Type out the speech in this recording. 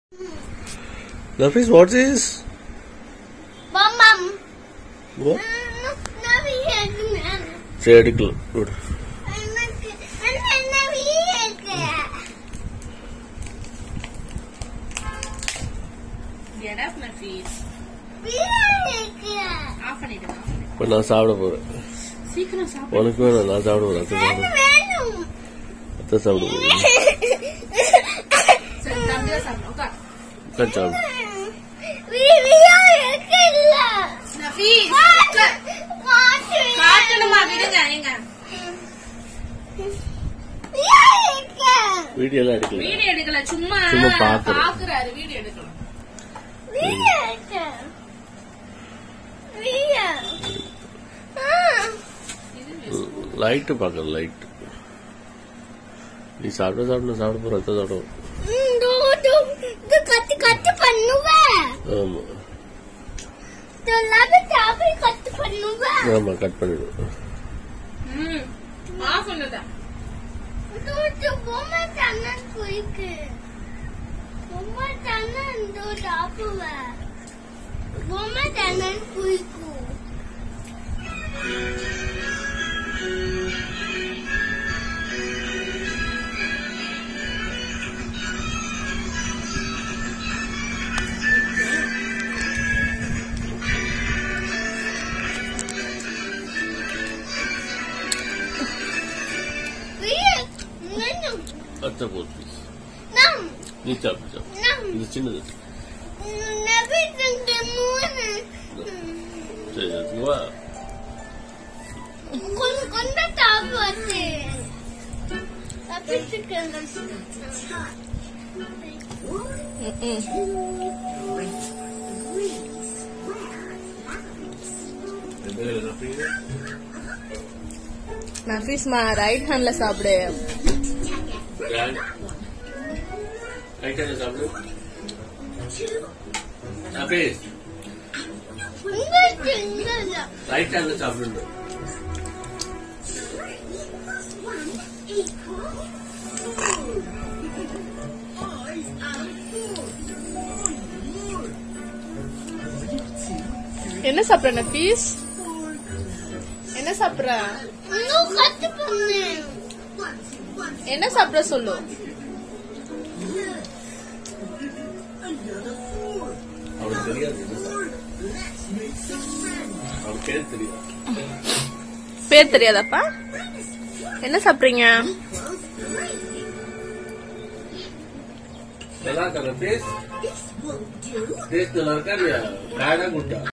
Nafis, what's this? Mom, mom. What? Navi கேக்குறேன். சரி எடுக்கலாம் விடு எனக்கு அண்ணா நவி கேக்குறேன். Get up, Nafis. வீரா கேக்குறேன். Off பண்ணிடுங்க. இப்போ நான் சாப்பிட போறேன் சீக்கிரம் சாப்பிடு. உனக்கு வேணாம் நான் சாப்பிட போறேன் அத்தை சாப்பிட எனக்கு வேணும். அத்தை சாப்பிட போறேன் சரி, தம்பியா சாப்பிடு. உட்கார். உட்காந்து சாப்பிடு வீரா கேக்கல. நஃபீஸ், காட்டு. உட்கார். காட்டு. காட்டணுமா? விடுங்க, ஏங்க. வீரா கேக்குறேன். வீடியோ எல்லாம் எடுக்கல வீடியோ எடுக்கல, சும்மா சும்மா பாக்குறேன். பாக்குறாரு, வீடியோ எடுக்கலாம். வீரா கேக்குறேன். வீரா. ஆ. இது லைட்டு பார்க்கல லைட் நீ சாப்பிட சாப்பிட நான் சாப்பிட போறேன் அத்தை சாப்பிட போறேன். ம், தோ, தோ, இது கத்து கத்து பண்ணுவேன் ஆமா எல்லாமே சாப்பிட கத்து பண்ணுவேன் ஆமா கட் பண்ணிடுவேன் ம், off பண்ணுதா? இது இது பொம்மை தானே குயிக்கு பொம்மை தானே இந்த சாப்பிடுவேன் பொம்மை தானே குயிக்கும் வேணும் அத்தை போட்டு நம் நீ சாப்பிடு சாப்பிடு நம் இது சின்னது நபிக்கு மூணு சரி அதுவா கொஞ்சம் கொஞ்சம் சாப்பிடுவது நபிக்கு நஃபீஸ் மா ரைட் ஹேண்ட்ல சாப்பிடு ரைட் ஹேண்ட் சாப்பிடு நபீஸ் உங்களுக்கு இங்கதான் ரைட் ஹேண்ட்ல சாப்பிடு என்ன சாப்பிடுற நஃபீஸ் என்ன சாப்பிடுற இன்னும் கத்து பண்ணு என்ன சாப்பிட சொல்லு அவனுக்கு தெரியாது அவனுக்கு பேர் தெரியாது பேர் தெரியாதாப்பா என்ன சாப்பிடுறீங்க நல்லா இருக்கா பேஸ் பேஸ் நல்லா இருக்கா இல்லையா பேடா குட்டா